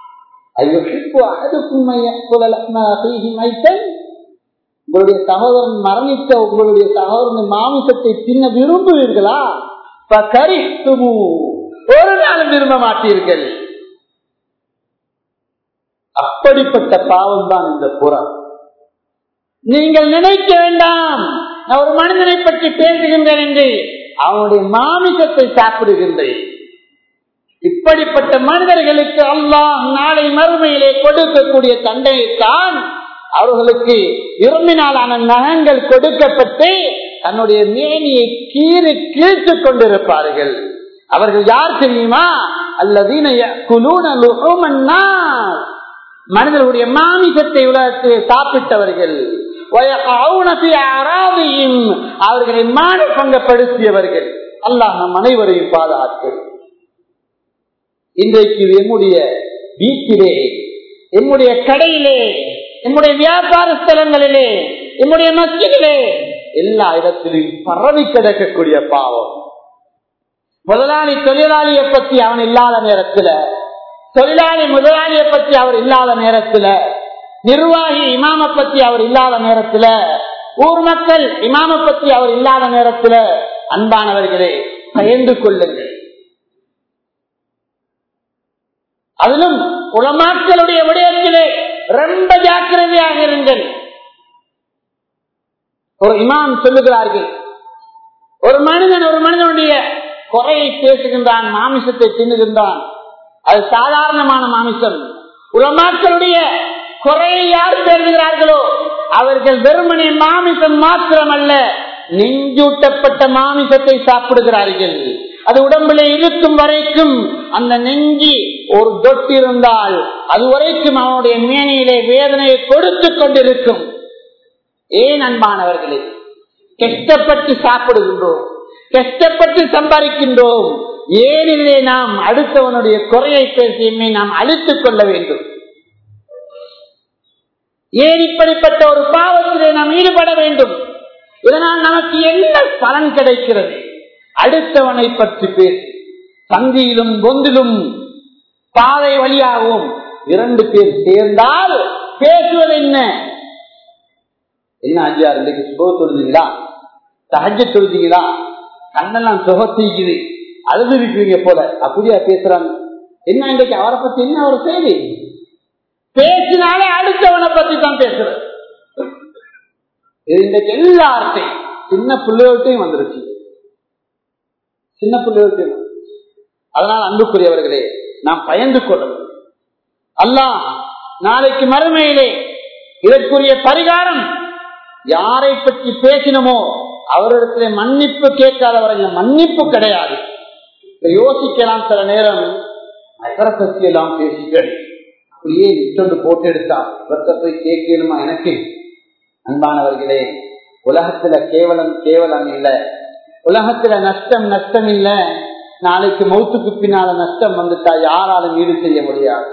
உங்களுடைய சகோதரன் மரணித்த உங்களுடைய சகோதரன் மாமிசத்தை தின்ன விரும்புவீர்களா கரித்துமு ஒரு நாளும் விரும்ப மாட்டீர்கள் அப்படிப்பட்ட பாவம் தான் இந்த புறம் நீங்கள் நினைக்க வேண்டாம் நான் ஒரு மனிதனை பற்றி பேசுகின்றேன் என்று அவனுடைய மாமிசத்தை சாப்பிடுகின்றேன் இப்படிப்பட்ட மனிதர்களுக்கு அல்லாஹ் நாளை மறுமையிலே கொடுக்கக்கூடிய தண்டையைத்தான் அவர்களுக்கு இரும்பினாலான நகங்கள் கொடுக்கப்பட்டு தன்னுடைய மேனியை கீறி கீழ்த்துக் கொண்டிருப்பார்கள் அவர்கள் யார் தெரியுமா அல்லதீன மனிதர்களுடைய மாமிசத்தை உலகத்தில் சாப்பிட்டவர்கள் அவர்களை மான பங்கப்படுத்தியவர்கள் அல்லாஹ் நம் அனைவரையும் பாதுகாத்து இன்றைக்கு எம்முடைய வீட்டிலே எம்முடைய கடையிலே எம்முடைய வியாபார ஸ்தலங்களிலே எம்முடைய மத்தியிலே எல்லா இடத்திலும் பரவி கிடக்கக்கூடிய பாவம் முதலாளி தொழிலாளியை பற்றி அவன் இல்லாத நேரத்துல தொழிலாளி முதலாளியை பற்றி அவர் இல்லாத நேரத்துல நிர்வாகி இமாம பத்தி அவர் இல்லாத நேரத்துல ஊர் மக்கள் இமாம பத்தி அவர் இல்லாத நேரத்துல அன்பானவர்களே பயந்து கொள்ளுங்கள் அதிலும் உலமாக்களுடைய விடயத்திலே ரொம்ப ஜாக்கிரதையாக இருங்கள் ஒரு இமாம் சொல்லுகிறார்கள் ஒரு மனிதன் ஒரு மனிதனுடைய குறையை பேசுகின்றான் மாமிசத்தை தின்னுகின்றான் அது சாதாரணமான மாமிசம் உலமாக்களுடைய குறையை யார் பேசுகிறார்களோ அவர்கள் வெறுமனே மாமிசம் மாத்திரமல்ல நெஞ்சூட்டப்பட்ட மாமிசத்தை சாப்பிடுகிறார்கள் அது உடம்புல இருக்கும் வரைக்கும் அந்த நெஞ்சி ஒரு தொட்டு இருந்தால் அது வரைக்கும் அவனுடைய மேனையிலே வேதனையை கொடுத்து கொண்டிருக்கும் ஏன் அன்பானவர்களே கஷ்டப்பட்டு சாப்பிடுகின்றோம் கஷ்டப்பட்டு சம்பாதிக்கின்றோம் ஏனிலே நாம் அடுத்தவனுடைய குறையை பேசி எம்மை நாம் அழித்துக் கொள்ள வேண்டும் ஏன் இப்படிப்பட்ட ஒரு பாவத்திலே நாம் ஈடுபட வேண்டும் இதனால் நமக்கு என்ன பலன் கிடைக்கிறது அடுத்தவனை பற்றி பேசி சந்தியிலும் பொந்திலும் பாதை வழியாகவும் இரண்டு பேர் சேர்ந்தால் பேசுவது என்ன என்ன அஞ்சாறு இன்றைக்கு சுப தொழுதிங்களா சகஜ தொழுதிங்களா கண்ணெல்லாம் சுகத்திக்குது அழுது இருக்கிறீங்க போல அப்படியா பேசுறாங்க என்ன இன்றைக்கு அவரை பத்தி என்ன ஒரு செய்தி பேசினாலே அடுத்தவனை பத்தி தான் பேசுறது இது இன்றைக்கு எல்லார்ட்டையும் சின்ன பிள்ளைகள்ட்டையும் வந்துருச்சு சின்ன பிள்ளைகள்ட்டையும் அதனால் அன்புக்குரியவர்களே நாம் பயந்து கொள்ளணும் அல்லாஹ் நாளைக்கு மறுமையிலே இதற்குரிய பரிகாரம் யாரை பற்றி பேசினமோ அவரிடத்துல மன்னிப்பு கேட்காதவர்கள் மன்னிப்பு கிடையாது யோசிக்கலாம் சில நேரம் நகர பற்றி எல்லாம் பேசிகள் அப்படியே நிச்சொண்டு போட்டு எடுத்தா இவர்த்த போய் கேட்கணுமா எனக்கு அன்பானவர்களே உலகத்துல கேவலம் கேவலம் இல்ல உலகத்துல நஷ்டம் நஷ்டம் இல்ல நாளைக்கு மௌத்துக்கு பின்னால நஷ்டம் வந்துட்டா யாராலும் ஈடு செய்ய முடியாது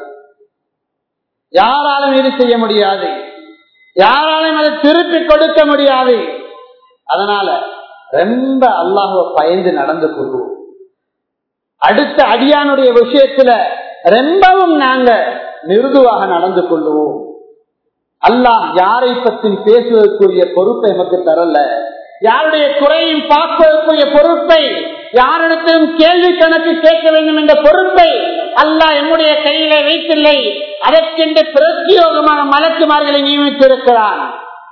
யாராலும் ஈடு செய்ய முடியாது யாராலும் அதை திருப்பி கொடுக்க முடியாது அதனால ரொம்ப அல்லாஹுவ பயந்து நடந்து கொள்வோம் அடுத்த அடியானுடைய விஷயத்துல ரொம்பவும் நாங்க மிருதுவாக நடந்து கொள்வோம் அல்லாஹ் யாரை பற்றி பேசுவதற்குரிய பொறுப்பை நமக்கு தரல யாருடைய குறையும் பார்ப்பதற்குரிய பொறுப்பை யாரிடத்திலும் கேள்வி கணக்கு கேட்க வேண்டும் என்ற பொறுப்பை அல்லாஹ் என்னுடைய கையில வைத்தில்லை அதற்கென்று பிரத்யோகமாக மலக்குமார்களை நியமித்திருக்கிறான்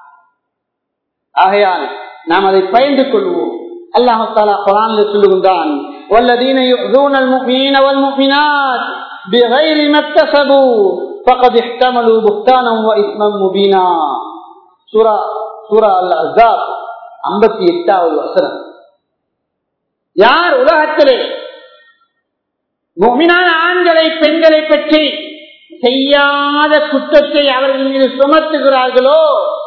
ஆகையால் நாம் அதை பயந்து கொள்வோம் அல்லாஹாலா குரானில் சொல்லுகின்றான் والذين يؤذون المؤمنين والمؤمنات بغير ما اكتسبوا فقد احتملوا بهتانا واثما مبينا சூரா சூரா அல் அசாப் ஐம்பத்தி எட்டாவது வசனம் யார் உலகத்திலே முமினான ஆண்களை பெண்களை பற்றி செய்யாத குற்றத்தை அவர்கள் மீது சுமத்துகிறார்களோ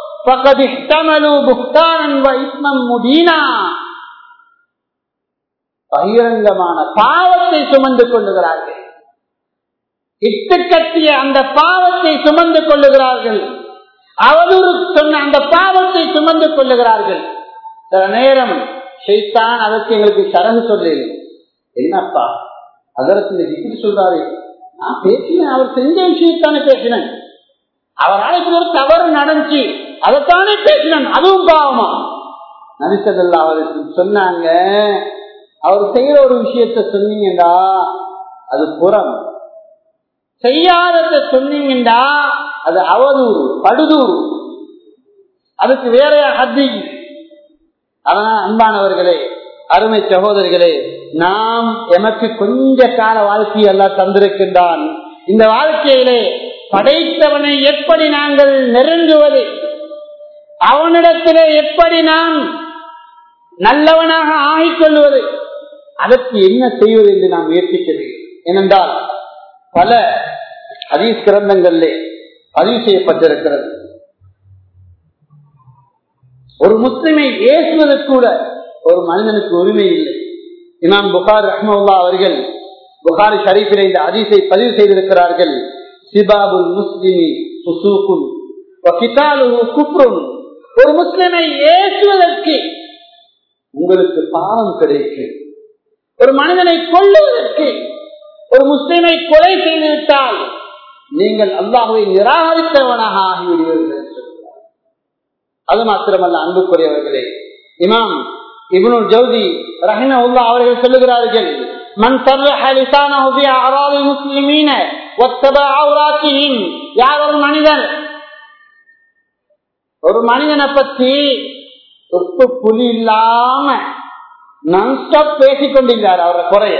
பகிரங்கமான பாவத்தை சுமந்து கொள்ளுகிறார்கள் இட்டு கட்டிய அந்த பாவத்தை சுமந்து கொள்ளுகிறார்கள் அவதூறு சொன்ன அந்த பாவத்தை சுமந்து கொள்ளுகிறார்கள் சில நேரம் செய்தான் அதற்கு எங்களுக்கு சரகு சொல்லல என்னப்பா அதற்கு இப்படி சொல்றாரு நான் பேசினேன் அவர் செஞ்ச விஷயத்தானே பேசினேன் அவரால் இப்படி ஒரு தவறு நடந்துச்சு அதைத்தானே பேசினேன் அதுவும் பாவமா நரிசதல்ல அவருக்கு சொன்னாங்க அவர் செய்யற ஒரு விஷயத்த சொன்னீங்கடா அது புறம் செய்யாதத சொன்னீங்கடா அது அவதூறு படுதூறு அதுக்கு வேற ஹத்தி அதனால் அன்பானவர்களே அருமை சகோதரிகளே நாம் எமக்கு கொஞ்ச கால வாழ்க்கையை எல்லாம் தந்திருக்கின்றான் இந்த வாழ்க்கையிலே படைத்தவனை எப்படி நாங்கள் நெருங்குவது அவனிடத்திலே எப்படி நாம் நல்லவனாக ஆகிக்கொள்வது அதற்கு என்ன செய்வது என்று நாம் முயற்சிக்கிறது ஏனென்றால் பல ஹதீஸ் கிரந்தங்களிலே பதிவு செய்யப்பட்டிருக்கிறது ஒரு முஸ்லிமை ஏசுவதற்கு கூட ஒரு மனிதனுக்கு உரிமை இல்லை இமாம் புகார் ரஹ்மல்லா அவர்கள் புகாரி ஷரீஃபில் இந்த அதிசை பதிவு செய்திருக்கிறார்கள் சிபாபுல் முஸ்லிமி குப்ரும் ஒரு முஸ்லிமை ஏசுவதற்கு உங்களுக்கு பாவம் கிடைக்கும் ஒரு மனிதனை கொள்ளுவதற்கு ஒரு முஸ்லிமை கொலை செய்துவிட்டால் நீங்கள் அல்லாஹுவை நிராகரித்தவனாக ஆகிவிடுவீர்கள் அது மாத்திரமல்ல அன்புக்குரியவர்களே இமாம் இப்னு ஜவுதி ரஹின உல்லா அவர்கள் சொல்லுகிறார்கள் மண் முஸ்லிமீன யார் ஒரு மனிதன் ஒரு மனிதனை பற்றி தொப்பு புலி இல்லாம நன்ஸ்டாப் பேசிக் கொண்டிருக்கிறார் அவருடைய குறைய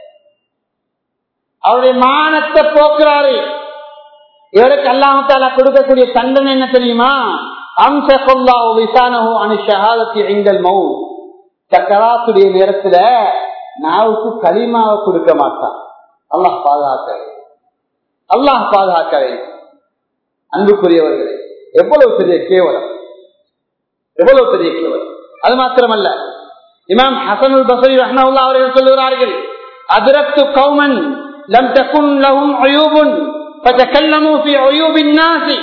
அவருடைய மானத்தை போக்குறாரு இவருக்கு அல்லாமத்தால கொடுக்கக்கூடிய தண்டனை என்ன தெரியுமா அம்சகுல்லாஹு லிசானஹு அனி ஷஹாதத்தி இன்தல் மௌத் சக்கராத்துடைய நேரத்துல நாவுக்கு களிமாவை கொடுக்க மாட்டான் அல்லாஹ் பாதுகாக்க அல்லாஹ் பாதுகாக்க அன்புக்குரியவர்களே எவ்வளவு பெரிய கேவலம் எவ்வளவு பெரிய கேவலம் அது மாத்திரமல்ல இமாம் ஹசனுல் பசரி ரஹ்மவுல்லா அவர்கள் சொல்லுகிறார்கள் அதிரத்து கௌமன் லம் தகுன் லஹும் அயூபுன் ஃபதகல்லமு ஃபீ அயூபின் நாசி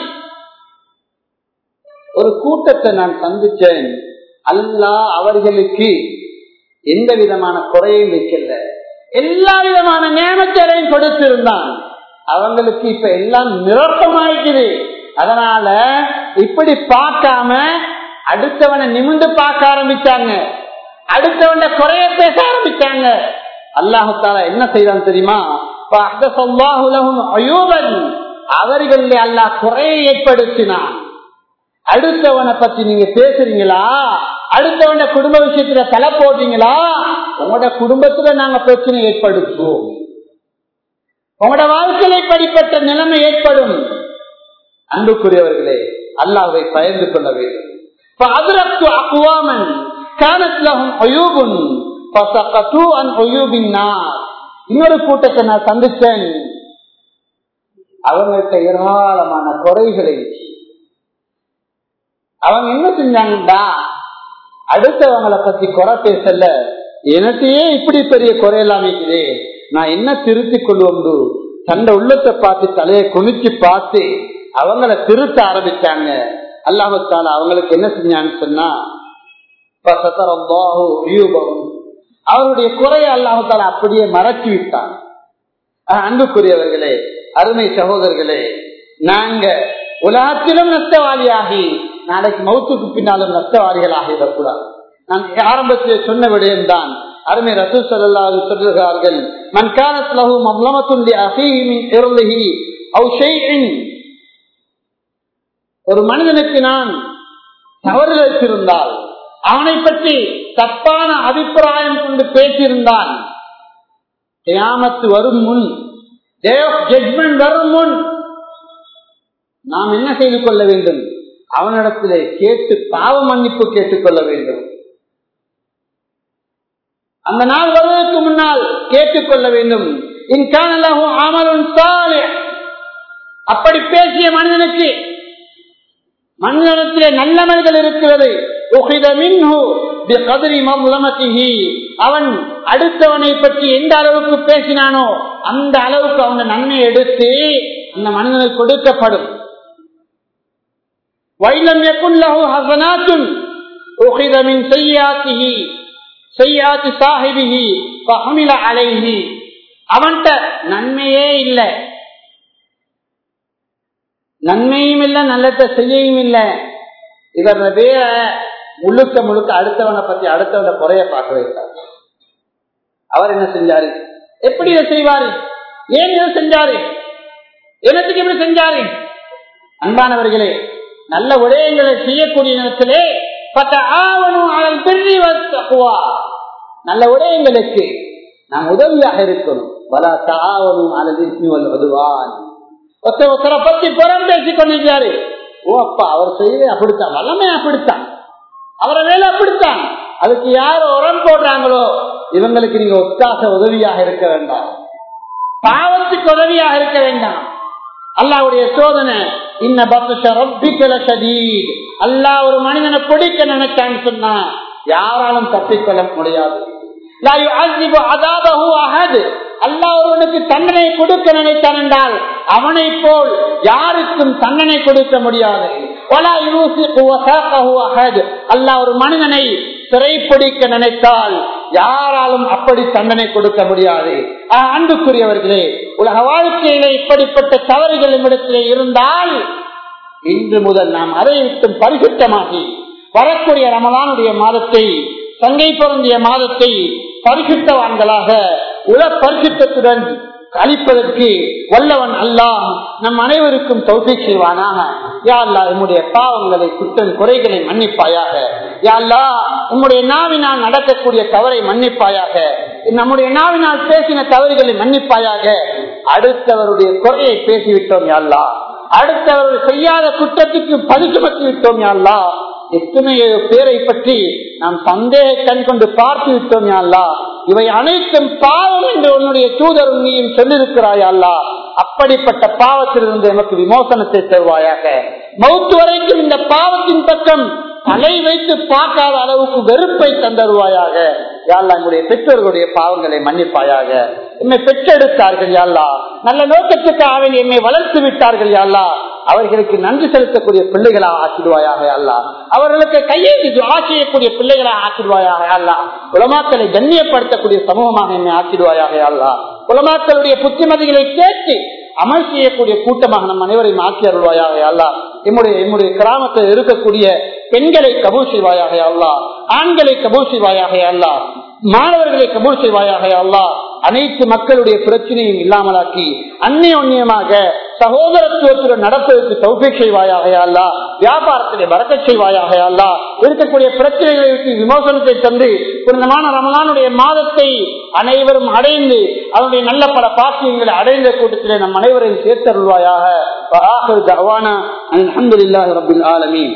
ஒரு கூட்டத்தை நான் சந்திச்சேன் அல்லாஹ் அவர்களுக்கு எந்த விதமான குறையும் வைக்கல எல்லா விதமான நியமத்தரையும் கொடுத்திருந்தான் அவங்களுக்கு இப்ப எல்லாம் நிரப்பமாயிருக்குது அதனால இப்படி பார்க்காம அடுத்தவனை நிமிந்து பார்க்க ஆரம்பிச்சாங்க அடுத்தவன குறைய பேச ஆரம்பிச்சாங்க அல்லாஹால என்ன செய்தான் தெரியுமா அவர்கள் அல்லாஹ் குறையை ஏற்படுத்தினான் அடுத்தவனை பத்தி நீங்க பேசுறீங்களா அடுத்தவன குடும்ப விஷயத்துல தலை போடுறீங்களா உங்களோட குடும்பத்துல நாங்க பிரச்சனை ஏற்படுத்துவோம் உங்களோட வாழ்க்கையில இப்படிப்பட்ட நிலைமை ஏற்படும் அன்புக்குரியவர்களே அல்லாவை பயந்து கொள்ள வேண்டும் அதிரத்து அக்குவாமன் காணத்திலும் ஒயூபுன் இன்னொரு கூட்டத்தை நான் சந்திச்சேன் அவங்கள்ட்ட ஏராளமான குறைகளை அவங்க என்ன செஞ்சாங்கடா அடுத்தவங்களை பத்தி குறை பேசல எனக்கையே இப்படி பெரிய குறையெல்லாம் இருக்குது நான் என்ன திருத்திக் கொள்வோம் தந்த உள்ளத்தை பார்த்து தலையை குனிச்சு பார்த்து அவங்கள திருத்த ஆரம்பிச்சாங்க அல்லாஹால அவங்களுக்கு என்ன செஞ்சான்னு சொன்னா அவருடைய குறைய அல்லாஹால அப்படியே மறைச்சு விட்டான் அன்புக்குரியவர்களே அருமை சகோதரர்களே நாங்க உலகத்திலும் நஷ்டவாளியாகி நாளைக்கு மௌத்துக்கு பின்னாலும் நஷ்டவாதிகள் ஆகிவிடக்கூடாது நான் ஆரம்பத்திலே சொன்ன விடயம் தான் அருமை ரசூ சல்லாது சொல்லுகிறார்கள் மன்கானத் லஹு மம்லமத்துன் அஹீஹி மின் இர்லிஹி அவ் ஷைஇன் ஒரு மனிதனுக்கு நான் தவறு வைத்திருந்தால் அவனை பற்றி தப்பான அபிப்பிராயம் கொண்டு பேசியிருந்தான் கியாமத்து வரும் முன் டே ஆஃப் ஜட்மெண்ட் வரும் முன் நாம் என்ன செய்து கொள்ள வேண்டும் அவனிடத்திலே கேட்டு பாவ மன்னிப்பு கேட்டுக்கொள்ள வேண்டும் அந்த நாள் வருவதற்கு முன்னால் கேட்டுக்கொள்ள வேண்டும் அப்படி பேசிய மனிதனுக்கு மனிதனத்திலே நல்லவர்கள் இருக்கிறது அவன் அடுத்தவனை பற்றி எந்த அளவுக்கு பேசினானோ அந்த அளவுக்கு அவங்க நன்மை எடுத்து அந்த மனிதனுக்கு கொடுக்கப்படும் وَإِلَّمْ يَكُنْ لَهُ حَسَنَاتٌ أُخِذَ مِنْ سَيِّئَاتِهِ سَيِّئَاتِ صَاحِبِهِ فَحُمِلَ عَلَيْهِ அவன்கிட்ட நன்மையே இல்லை நன்மையும் இல்லை நல்லத்தை செய்யவும் இல்லை இவர் வேற முழுக்க முழுக்க அடுத்தவனை பத்தி அடுத்தவனை குறைய பார்க்க வைத்தார் அவர் என்ன செஞ்சாரு எப்படி இதை செய்வாரு ஏன் இதை செஞ்சாரு என்னத்துக்கு எப்படி செஞ்சாரு அன்பானவர்களே நல்ல விடயங்களை செய்யக்கூடிய நேரத்திலே பட்ட ஆவணும் அவன் பிரிவி நல்ல விடயங்களுக்கு நாம் உதவியாக இருக்கணும் பல தாவணும் அல்லது வலுவான் ஒருத்தர் ஒருத்தரை பத்தி புறம் பேசிக் கொண்டிருக்கிறாரு ஓ அப்பா அவர் செய்ய அப்படித்தான் வல்லமே அப்படித்தான் அவரை வேலை அப்படித்தான் அதுக்கு யார் உரம் போடுறாங்களோ இவங்களுக்கு நீங்க ஒத்தாச உதவியாக இருக்க வேண்டாம் பாவத்துக்கு உதவியாக இருக்க வேண்டாம் அல்லாவுடைய சோதனை இன்ன அல்லா ஒரு மனிதனை பிடிக்க நினைச்சான்னு சொன்னா யாராலும் தப்பிக்கொள்ள முடியாது அல்லா ஒருவனுக்கு தண்டனை கொடுக்க நினைத்தான் என்றால் அவனை போல் யாருக்கும் தண்டனை கொடுக்க முடியாது அல்லா ஒரு மனிதனை சிறைப்பிடிக்க நினைத்தால் யாராலும் அப்படி தண்டனை கொடுக்க முடியாது அன்புக்குரியவர்களே உலக வாழ்க்கையிலே இப்படிப்பட்ட தவறுகள் இடத்திலே இருந்தால் இன்று முதல் நாம் அதை விட்டு பரிசுத்தமாகி வரக்கூடிய ரமலானுடைய மாதத்தை சங்கை பொருந்திய மாதத்தை பரிசுத்தவான்களாக உல பரிசுத்தத்துடன் அளிப்பதற்கு வல்லவன் அல்லாம் நம் அனைவருக்கும் தௌசி செய்வானாக யா அல்லா நம்முடைய பாவங்களை குற்றம் குறைகளை மன்னிப்பாயாக யா அல்லா உம்முடைய நாவினால் நடக்கக்கூடிய தவறை மன்னிப்பாயாக நம்முடைய நாவினால் பேசின தவறுகளை மன்னிப்பாயாக அடுத்தவருடைய குறையை பேசிவிட்டோம் யா அல்லா அடுத்தவர்கள் செய்யாத குற்றத்துக்கு பதி சுமத்தி விட்டோம் யாழ்லா எத்தனையோ பேரை பற்றி நாம் சந்தேக கண் கொண்டு பார்த்து விட்டோம் யாழ்லா இவை அனைத்தும் பாவம் என்று உன்னுடைய தூதர் நீயும் சொல்லியிருக்கிறாயல்லா அப்படிப்பட்ட பாவத்திலிருந்து எமக்கு விமோசனத்தை தருவாயாக மௌத்து வரைக்கும் இந்த பாவத்தின் பக்கம் தலை வைத்து பார்க்காத அளவுக்கு வெறுப்பை தந்தருவாயாக யாழ்லா எங்களுடைய பெற்றோர்களுடைய பாவங்களை மன்னிப்பாயாக என்னை பெற்றெடுத்தார்கள் யாழ்லா நல்ல நோக்கத்துக்காக என்னை வளர்த்து விட்டார்கள் யாழ்லா அவர்களுக்கு நன்றி செலுத்தக்கூடிய பிள்ளைகளா ஆக்கிடுவாயாக அல்லா அவர்களுக்கு கையெழுத்து துவா செய்யக்கூடிய பிள்ளைகளா ஆக்கிடுவாயாக அல்லா உலமாக்களை கண்ணியப்படுத்தக்கூடிய சமூகமாக என்னை ஆக்கிடுவாயாக அல்லா உலமாக்களுடைய புத்திமதிகளை கேட்டு அமல் செய்யக்கூடிய கூட்டமாக நம் அனைவரையும் ஆக்கி அருள்வாயாக அல்லா என்னுடைய என்னுடைய கிராமத்தில் இருக்கக்கூடிய பெண்களை கபூல் செய்வாயாக அல்லா ஆண்களை கபூல் செய்வாயாக அல்லா மாணவர்களை கபூல் செய்வாயாக அல்லா அனைத்து மக்களுடைய பிரச்சனையும் இல்லாமலாக்கி அந்நியோன்யமாக சகோதரத்துவத்துடன் நடப்பதற்கு தௌபிக் செய்வாயாக அல்லா வியாபாரத்திலே வரக்க செய்வாயாக அல்லா இருக்கக்கூடிய பிரச்சனைகளை விட்டு விமோசனத்தை தந்து புனிதமான ரமலானுடைய மாதத்தை அனைவரும் அடைந்து அவருடைய நல்ல பல பாக்கியங்களை அடைந்த கூட்டத்திலே நம் அனைவரையும் சேர்த்தருள்வாயாக அலமதுல்லாஹி ரபில் ஆலமீன்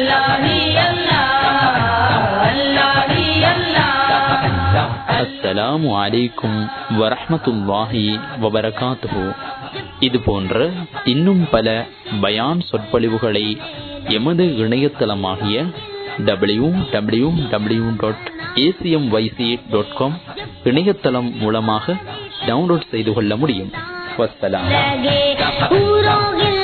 அஸ்ஸலாமு அலைக்கும் வரஹமத்துல்லாஹி வபரகாத்துஹு இது போன்ற இன்னும் பல பயான் சொற்பொழிவுகளை எமது இணையதளமாகிய W W W dot ACM YC dot com இணையதளம் மூலமாக டவுன்லோட் செய்து கொள்ள முடியும் வசலாம்